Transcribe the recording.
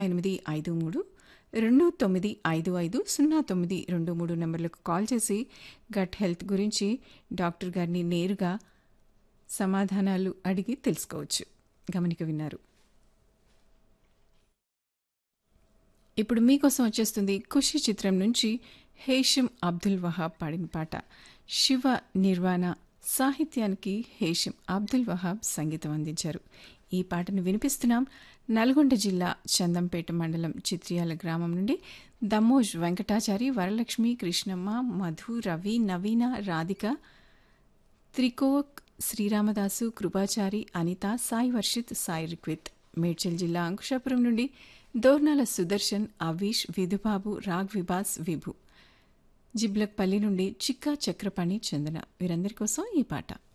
ఎనిమిది ఐదు మూడు రెండు తొమ్మిది ఐదు ఐదు సున్నా తొమ్మిది రెండు మూడు నెంబర్లకు కాల్ చేసి గట్ హెల్త్ గురించి డాక్టర్ గారిని నేరుగా సమాధానాలు అడిగి తెలుసుకోవచ్చు గమనిక విన్నారు ఇప్పుడు మీకోసం వచ్చేస్తుంది ఖుషి చిత్రం నుంచి హేషం అబ్దుల్ వహాబ్ పాడిన పాట శివ నిర్వాణ సాహిత్యానికి హేషం అబ్దుల్ వహాబ్ సంగీతం అందించారు ఈ పాటను వినిపిస్తున్నాం నల్గొండ జిల్లా చందంపేట మండలం చిత్రియాల గ్రామం నుండి దమ్మోజ్ వెంకటాచారి వరలక్ష్మి కృష్ణమ్మ మధు రవి నవీన రాధిక త్రికోక్ శ్రీరామదాసు కృపాచారి అనిత సాయి వర్షిత్ సాయి రిక్విత్ మేడ్చల్ జిల్లా అంకుశాపురం నుండి దోర్నాల సుదర్శన్ అవీష్ విధుబాబు రాగ్ విబాస్ విభు జిబ్లక్పల్లి నుండి చిక్కా చక్రపాణి చందన వీరందరి కోసం ఈ పాట